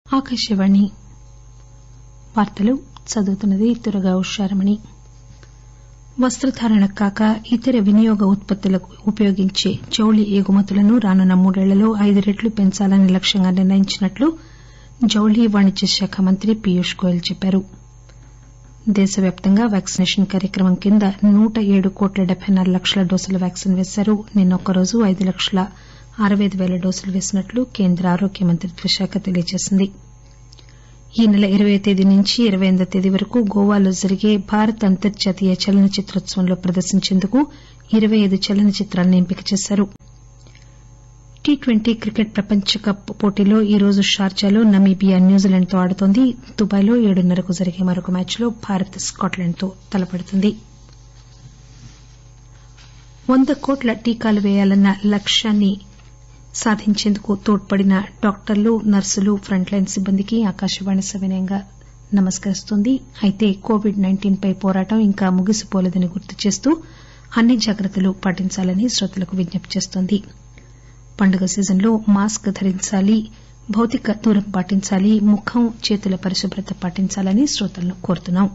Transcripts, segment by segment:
ఆకాశవాణి వార్తలు చదువుతున్నది దుర్గా ఉషారమణి వస్తధారణకు కాక ఇతర వినియోగ ఉత్పత్తులకు ఉపయోగించే జౌళి ఎగుమతులను రానున్న మూడేళ్లలో ఐదు రెట్లు పెంచాలని లక్ష్యంగా నిర్ణయించినట్లు జౌళి వాణిజ్య శాఖ మంత్రి పీయూష్ గోయల్ చెప్పారు దేశవ్యాప్తంగా వ్యాక్సినేషన్ కార్యక్రమం కింద నూట ఏడు కోట్ల డెబ్బై నాలుగు లక్షల డోసుల వ్యాక్సిన్ పేశారు నిన్న ఒక్కరోజు ఐదు లక్షల అరవై అయిదు పేల డోసులు పేసినట్లు కేంద్ర ఆరోగ్య మంత్రిత్వ శాఖ తెలియజేసింది ఈ నెల ఇరవయ్యో తేదీ నుంచి ఇరవై ఎనిమిదో తేదీ వరకు గోవాలో జరిగే భారత అంతర్జాతీయ చలనచిత్రోత్సవంలో ప్రదర్శించేందుకు ఇరవై ఐదు చలనచిత్రాలను ఎంపిక చేశారు టీ ట్వంటీ క్రికెట్ ప్రపంచ కప్ పోటీలో ఈరోజు షార్జాలో నమీబియా న్యూజిలాండ్ తో ఆడుతోంది దుబాయ్లో ఏడున్నరకు జరిగే మరొక మ్యాచ్లో భారత్ స్కాట్లాండ్ తో తలపడుతుంది వంద కోట్ల టీకాలు పేయాలన్న లక్ష్యాన్ని సాధించేందుకు తోడ్పడిన డాక్టర్లు నర్సులు ప్రంట్ లైన్ సిబ్బందికి ఆకాశవాణి సవినయంగా నమస్కరిస్తోంది అయితే కోవిడ్ నైన్టీన్ పై పోరాటం ఇంకా ముగిసిపోలేదని గుర్తు చేస్తూ అన్ని జాగ్రత్తలు పాటించాలని శ్రోతలకు విజ్ఞప్తి చేస్తోంది పండుగ సీజన్లో మాస్క్ ధరించాలి భౌతిక దూరం పాటించాలి ముఖం చేతుల పరిశుభ్రత పాటించాలని శ్రోతలను కోరుతున్నాం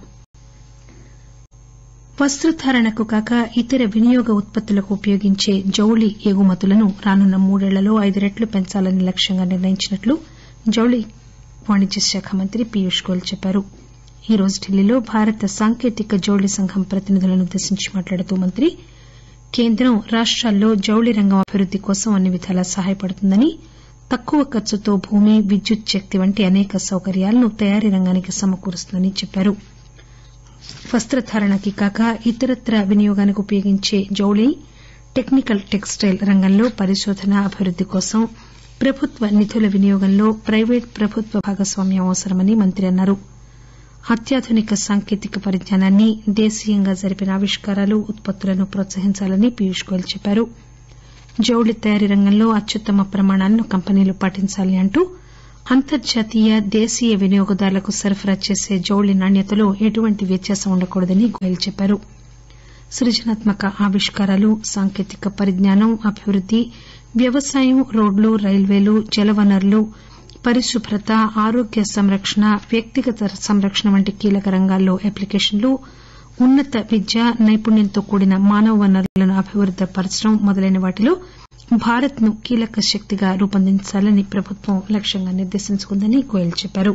వస్తధారణకు కాక ఇతర వినియోగ ఉత్పత్తులకు ఉపయోగించే జౌళి ఎగుమతులను రానున్న మూడేళ్లలో ఐదు రెట్లు పెంచాలని లక్ష్యంగా నిర్ణయించినట్లు జౌళి వాణిజ్య శాఖ మంత్రి పీయూష్ గోయల్ చెప్పారు ఈ రోజు ఢిల్లీలో భారత సాంకేతిక జౌళి సంఘం ప్రతినిధులను ఉద్దేశించి మాట్లాడుతూ మంత్రి కేంద్రం రాష్టాల్లో జౌళి రంగం అభివృద్ది కోసం అన్ని విధాలా సహాయపడుతుందని తక్కువ ఖర్చుతో భూమి విద్యుత్ శక్తి వంటి అనేక సౌకర్యాలను తయారీ రంగానికి సమకూరుస్తుందని చెప్పారు వస్తధారణకి కాక ఇతరత్రా వినియోగానికి ఉపయోగించే జౌళి టెక్నికల్ టెక్స్టైల్ రంగంలో పరిశోధన అభివృద్ది కోసం ప్రభుత్వ నిధుల వినియోగంలో ప్రైవేటు ప్రభుత్వ భాగస్వామ్యం అవసరమని మంత్రి అన్నారు అత్యాధునిక సాంకేతిక పరిజ్ఞానాన్ని దేశీయంగా జరిపిన ఆవిష్కారాలు ఉత్పత్తులను ప్రోత్సహించాలని పీయూష్ గోయల్ చెప్పారు జౌళి తయారీ రంగంలో అత్యుత్తమ ప్రమాణాలను కంపెనీలు పాటించాలని అంటూ అంతర్జాతీయ దేశీయ వినియోగదారులకు సరఫరా చేసే జౌళి నాణ్యతలో ఎటువంటి వ్యత్యాసం ఉండకూడదని గోయల్ చెప్పారు సృజనాత్మక ఆవిష్కారాలు సాంకేతిక పరిజ్ఞానం అభివృద్ది వ్యవసాయం రోడ్లు రైల్వేలు జలవనరులు పరిశుభ్రత ఆరోగ్య సంరక్షణ వ్యక్తిగత సంరక్షణ వంటి కీలక రంగాల్లో అప్లికేషన్లు ఉన్నత విద్య నైపుణ్యంతో కూడిన మానవ వనరులను అభివృద్ది పరచడం మొదలైన వాటిలో భారత్ ను కీలక శక్తిగా రూపొందించాలని ప్రభుత్వం లక్ష్యంగా నిర్దేశించుకుందని గోయల్ చెప్పారు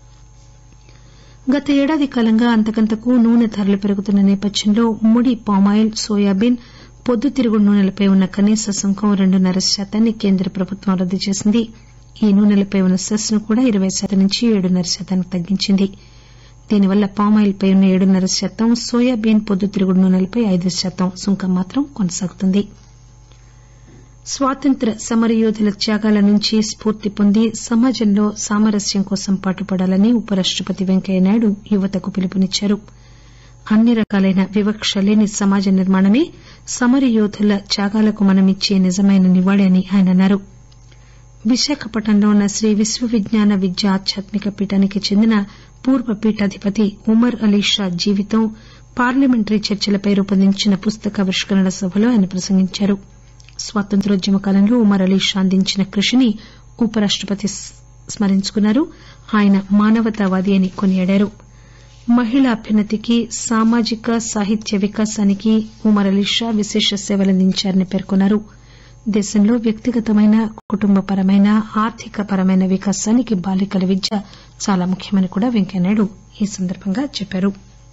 గత ఏడాది కాలంగా అంతకంతకు నూనె ధరలు పెరుగుతున్న నేపథ్యంలో ముడి పామాయిల్ సోయాబీన్ పొద్దుతిరుగుడు నూనెలపై ఉన్న కనీస సుంకం రెండున్నర శాతాన్ని కేంద్ర ప్రభుత్వం రద్దు చేసింది ఈ నూనెలపై ఉన్న సెస్ ను కూడా ఇరవై శాతం నుంచి ఏడున్నర శాతానికి తగ్గించింది దీనివల్ల పామాయిల్ పై ఉన్న ఏడున్నర శాతం సోయాబీన్ పొద్దుతిరుగుడు నూనెలపై ఐదు శాతం సుంకం మాత్రం కొనసాగుతుంది స్వాతంత్ర్య సమరయోధుల త్యాగాల నుంచి స్పూర్తి పొంది సమాజంలో సామరస్యం కోసం పాటుపడాలని ఉపరాష్టపతి వెంకయ్యనాయుడు యువతకు పిలుపునిచ్చారు అన్ని రకాలైన వివక్ష లేని సమాజ నిర్మాణమే సమరయోధుల త్యాగాలకు మనమిచ్చే నిజమైన నివాళి అని ఆయన అన్నారు విశాఖపట్నంలో ఉన్న శ్రీ విశ్వవిజ్ఞాన విద్య ఆధ్యాత్మిక పీఠానికి చెందిన పూర్వ పీఠాధిపతి ఉమర్ అలీ షా జీవితం పార్లమెంటరీ చర్చలపై రూపొందించిన పుస్తకావిష్కరణ సభలో ఆయన ప్రసంగించారు స్వాతంత్ర్యోద్యమ కాలంలో ఉమర్ అలీ షా అందించిన కృషిని ఉపరాష్టపతి స్మరించుకున్నారు ఆయన మానవతావాది అని కొనియాడారు మహిళా అభ్యున్నతికి సామాజిక సాహిత్య వికాసానికి ఉమర్ అలీ షా విశేష సేవలందించారని పేర్కొన్నారు దేశంలో వ్యక్తిగతమైన కుటుంబపరమైన ఆర్థిక పరమైన వికాసానికి బాలికల విద్య చాలా ముఖ్యమని కూడా వెంకయ్యనాయుడు ఈ సందర్భంగా చెప్పారు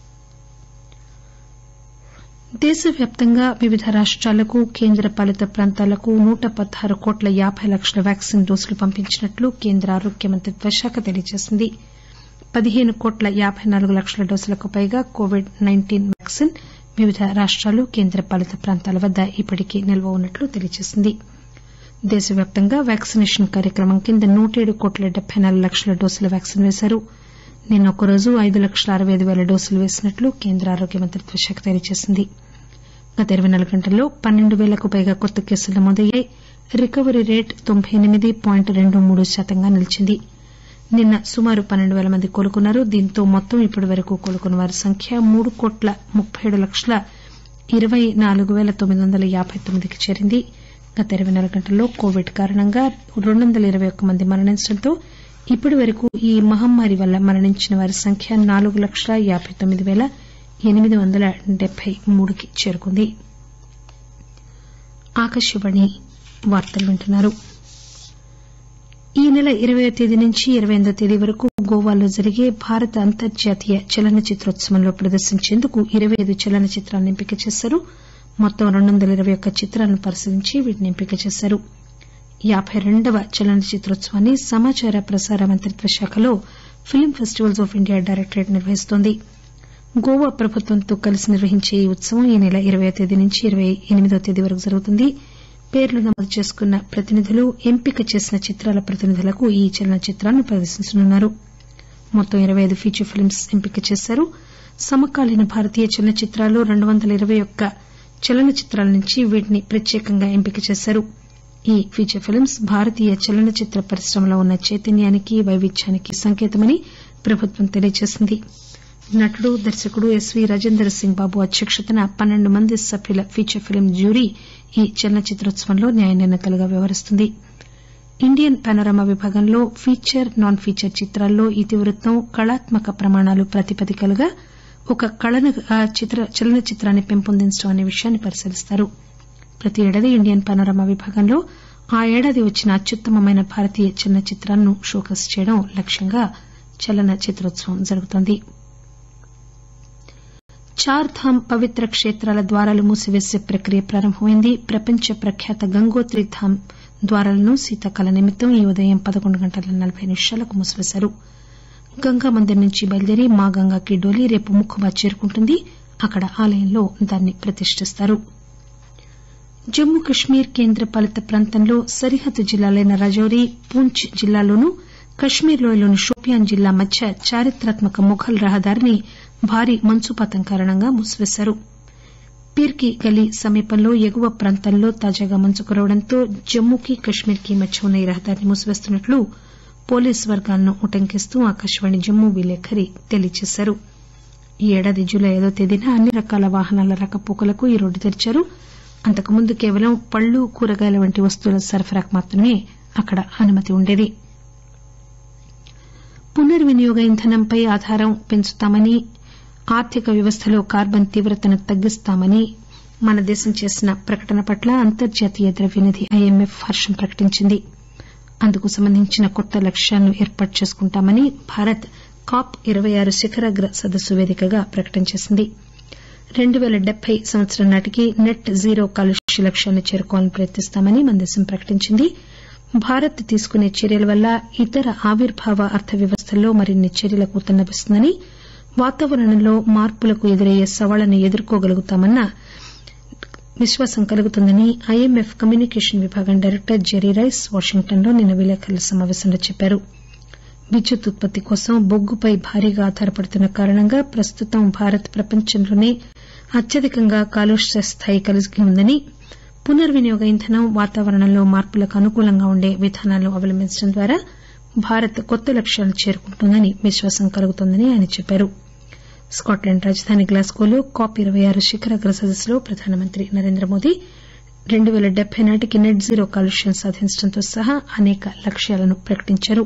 దేశవ్యాప్తంగా వివిధ రాష్టాలకు కేంద్ర పాలిత ప్రాంతాలకు నూట పదహారు కోట్ల యాబై లక్షల వ్యాక్సిన్ డోసులు పంపించినట్లు కేంద్ర ఆరోగ్య మంత్రిత్వ శాఖ తెలియజేసింది పదిహేను కోట్ల యాబై నాలుగు లక్షల డోసులకు పైగా కోవిడ్ నైన్టీన్ వ్యాక్సిన్ వివిధ రాష్టాలు కేంద్ర పాలిత ప్రాంతాల వద్ద ఇప్పటికీ నిల్వ ఉన్నట్లు తెలియజేసింది దేశవ్యాప్తంగా వ్యాక్సినేషన్ కార్యక్రమం కింద నూటేడు కోట్ల డెబ్బై నాలుగు లక్షల డోసుల వ్యాక్సిన్ వేశారు నిన్న ఒక్కరోజు ఐదు లక్షల అరవై అయిదు పేల డోసులు వేసినట్లు కేంద్ర ఆరోగ్య మంత్రిత్వ శాఖ తెలియజేసింది గత ఇరవై నాలుగు గంటల్లో పన్నెండు పేలకు పైగా కొత్త కేసులు నమోదయ్యాయి రికవరీ రేటు తొంభై ఎనిమిది పాయింట్ రెండు మూడు శాతంగా నిలిచింది నిన్న సుమారు పన్నెండు పేల మంది కోలుకున్నారు దీంతో మొత్తం ఇప్పటి వరకు కోలుకున్న వారి సంఖ్య మూడు కోట్ల ముప్పై ఏడు లక్షల ఇరవై నాలుగు పేల తొమ్మిది వందల యాబై తొమ్మిదికి చేరింది గత ఇరవై నాలుగు గంటల్లో కోవిడ్ కారణంగా రెండు వందల ఇరవై ఒక్క మంది మరణించడంతో ఇప్పటి వరకు ఈ మహమ్మారి వల్ల మరణించిన వారి సంఖ్య నాలుగు లక్షల యాబై తొమ్మిది పేల ఎనిమిది వందల డెబ్బై మూడుకి చేరుకుంది ఆకాశవాణి వార్తలు వింటున్నారు ఈ నెల ఇరవై తేదీ నుంచి ఇరవై ఎనిమిదో తేదీ వరకు గోవాలో జరిగే భారత అంతర్జాతీయ చలనచిత్రోత్సవంలో ప్రదర్శించేందుకు ఇరవై ఐదు చలనచిత్రాలను ఎంపిక చేశారు మొత్తం రెండు వందల ఇరవై ఒక్క చిత్రాలను పరిశీలించి వీటిని ఎంపిక చేశారు యాబై రెండవ చలనచిత్రోత్సవాన్ని సమాచార ప్రసార మంత్రిత్వ శాఖలో film festivals of India directorate నిర్వహిస్తోంది గోవా ప్రభుత్వంతో కలిసి నిర్వహించే ఈ ఉత్సవం ఈ నెల ఇరవై తేదీ నుంచి ఇరవై ఎనిమిదో తేదీ వరకు జరుగుతుంది పేర్లు నమోదు చేసుకున్న ప్రతినిధులు ఎంపిక చేసిన చిత్రాల ప్రతినిధులకు ఈ చలనచిత్రాలను ప్రదర్శించనున్నారు మొత్తం ఇరవై ఐదు ఫీచర్ ఫిల్మ్స్ ఎంపిక చేశారు సమకాలీన భారతీయ చలనచిత్రాలు రెండు వందల ఇరవై ఒక్క చలనచిత్రాల నుంచి వీటిని ప్రత్యేకంగా ఎంపిక చేశారు ఈ ఫీచర్ ఫిల్మ్స్ భారతీయ చలనచిత్ర పరిశ్రమలో ఉన్న చైతన్యానికి వైవిధ్యానికి సంకేతమని ప్రభుత్వం తెలియజేసింది నటుడు దర్శకుడు ఎస్వీ రాజేందర్ సింగ్ బాబు అధ్యక్షతన పన్నెండు మంది సభ్యుల ఫీచర్ ఫిల్మ్ జ్యూరీ ఈ చలనచిత్రోత్సవంలో న్యాయ నిర్ణేతలుగా వ్యవహరిస్తుంది ఇండియన్ పానోరమా విభాగంలో ఫీచర్ నాన్ ఫీచర్ చిత్రాల్లో ఇతివృత్తం కళాత్మక ప్రమాణాలు ప్రాతిపదికలుగా ఒక కళగా చలనచిత్రాన్ని పెంపొందించడం అనే విషయాన్ని పరిశీలిస్తారు ప్రతి ఏడాది ఇండియన్ పానోరమా విభాగంలో ఆ ఏడాది వచ్చిన అత్యుత్తమమైన భారతీయ చలనచిత్రాలను షోకేస్ చేయడం లక్ష్యంగా చలనచిత్రోత్సవం జరుగుతోంది చార్ ధామ్ పవిత్ర క్షేత్రాల ద్వారాలు మూసివేసే ప్రక్రియ ప్రారంభమైంది ప్రపంచ ప్రఖ్యాత గంగోత్రి ధామ్ ద్వారాలను శీతాకాల నిమిత్తం ఈ ఉదయం పదకొండు గంటల నలబై నిమిషాలకు మూసివేశారు గంగా మందిర్ నుంచి బయలుదేరి మా గంగాకి డోలీ రేపు ముఖుబా చేరుకుంటుంది అక్కడ ఆలయంలో దాన్ని ప్రతిష్టిస్తారు జమ్మూ కశ్మీర్ కేంద్ర పాలిత ప్రాంతంలో సరిహద్దు జిల్లాలైన రజౌరి పూంచ్ జిల్లాల్లోనూ కశ్మీర్ లోయలోని షోపియాన్ జిల్లా మధ్య చారిత్రాత్మక ముఘల్ రహదారిని భారీ మంచుపాతం కారణంగా మూసివేశారు పీర్ కి గలీ సమీపంలో ఎగువ ప్రాంతాల్లో తాజాగా మంచు కురవడంతో జమ్మూకి కశ్మీర్ కి మధ్య ఉన్న ఈ రహదారిని మూసివేస్తున్నట్లు పోలీసు వర్గాలను ఉటంకిస్తూ ఆకాశవాణి జమ్మూ విలేకరి తెలియజేశారు ఈ ఏడాది జులై ఐదో తేదీన అన్ని రకాల వాహనాల రాకపోకలకు ఈ రోడ్డు తెరిచారు అంతకుముందు కేవలం పళ్లు కూరగాయల వంటి వస్తువుల సరఫరాకు మాత్రమే అక్కడ అనుమతి ఉండేది పునర్వినియోగ ఇంధనంపై ఆధారం పెంచుతామని ఆర్థిక వ్యవస్థలో కార్బన్ తీవ్రతను తగ్గిస్తామని మన దేశం చేసిన ప్రకటన పట్ల అంతర్జాతీయ ద్రవ్యనిధి ఐఎంఎఫ్ హర్షం ప్రకటించింది అందుకు సంబంధించిన కొత్త లక్ష్యాలను ఏర్పాటు చేసుకుంటామని భారత్ కాప్ ఇరవై ఆరు శిఖరాగ్ర సదస్సు వేదికగా ప్రకటన చేసింది రెండు పేల డెబ్బై సంవత్సరం నాటికి నెట్ జీరో కాలుష్య లక్ష్యాన్ని చేరుకోవాలని ప్రయత్నిస్తామని మన దేశం ప్రకటించింది భారత్ తీసుకునే చర్యల వల్ల ఇతర ఆవిర్భావ అర్థ వ్యవస్థల్లో మరిన్ని చర్యలకు ఊతమిస్తుందని వాతావరణంలో మార్పులకు ఎదురయ్యే సవాళ్లను ఎదుర్కోగలుగుతామన్న విశ్వాసం కలుగుతుందని ఐఎంఎఫ్ కమ్యూనికేషన్ విభాగం డైరెక్టర్ జెర్రీ రైస్ వాషింగ్టన్ లో నిన్న విలేకరుల సమాపేశంలో చెప్పారు విద్యుత్ ఉత్పత్తి కోసం బొగ్గుపై భారీగా ఆధారపడుతున్న కారణంగా ప్రస్తుతం భారత్ ప్రపంచంలోనే అత్యధికంగా కాలుష్య స్థాయి కలిగి ఉందని పునర్వినియోగ ఇంధనం వాతావరణంలో మార్పులకు అనుకూలంగా ఉండే విధానాలను అవలంబించడం ద్వారా భారత్ కొత్త లక్ష్యాలను చేరుకుంటుందని విశ్వాసం కలుగుతోందని ఆయన చెప్పారు స్కాట్లాండ్ రాజధాని గ్లాస్గోలో కాప్ ఇరవై ఆరు శిఖరాగ్ర సదస్సులో ప్రధానమంత్రి నరేంద్ర మోదీ రెండు పేల డెబ్బై నాటికి నెట్ జీరో కాలుష్యం సాధించడంతో సహా అనేక లక్ష్యాలను ప్రకటించారు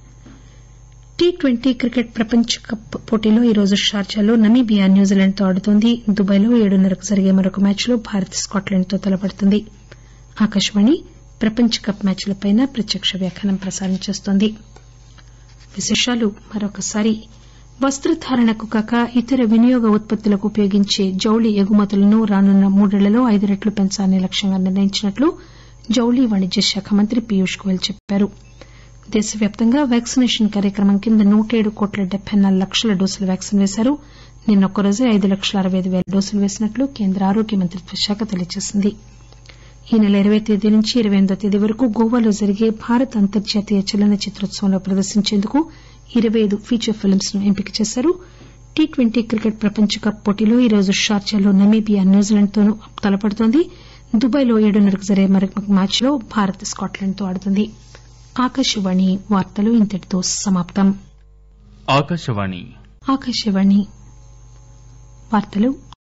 టీ ట్వంటీ క్రికెట్ ప్రపంచ కప్ పోటీలో ఈరోజు షార్జాలో నమీబియా న్యూజిలాండ్ తో ఆడుతోంది దుబాయ్లో ఏడున్నరకు జరిగే మరొక మ్యాచ్లో భారత్ స్కాట్లాండ్ తో తలపడుతుంది ఆకాశవాణి ప్రపంచ కప్ మ్యాచ్లపై ప్రత్యక్ష వ్యాఖ్యానం ప్రసారం చేస్తోంది విశేషాలు మరొకసారి వస్త్రధారణకు కాక ఇతర వినియోగ ఉత్పత్తులకు ఉపయోగించే జౌళి ఎగుమతులను రానున్న మూడేళ్లలో ఐదు రెట్లు పెంచాలనే లక్ష్యంగా నిర్ణయించినట్లు జౌళి వాణిజ్య శాఖ మంత్రి పీయూష్ గోయల్ చెప్పారు దేశవ్యాప్తంగా వ్యాక్సినేషన్ కార్యక్రమం కింద నూట ఏడు కోట్ల డెబ్బై నాలుగు లక్షల డోసుల వ్యాక్సిన్ వేశారు నిన్న ఒక్కరోజే ఐదు లక్షల అరవై ఐదు పేల డోసులు వేసినట్లు కేంద్ర ఆరోగ్య మంత్రిత్వ శాఖ తెలియజేసింది ఈ నెల ఇరవై తేదీ నుంచి ఇరవై ఎనిమిదో తేదీ వరకు గోవాలో జరిగే భారత్ అంతర్జాతీయ చలనచిత్రోత్సవంలో ప్రదర్శించేందుకు ఇరవై ఐదు ఫీచర్ ఫిల్మ్స్ ను ఎంపిక చేశారు టీ ట్వంటీ క్రికెట్ ప్రపంచ కప్ పోటీలో ఈరోజు షార్జాలో నమీబియా న్యూజిలాండ్ తో తలపడుతోంది దుబాయ్లో ఏడున్నరకు జరిగే మరొక మ్యాచ్లో భారత్ స్కాట్లాండ్ తో ఆడుతుంది ఆకాశవాణి వార్తలు ఇంతటితో సమాప్తం ఆకాశవాణి ఆకాశవాణి వార్తలు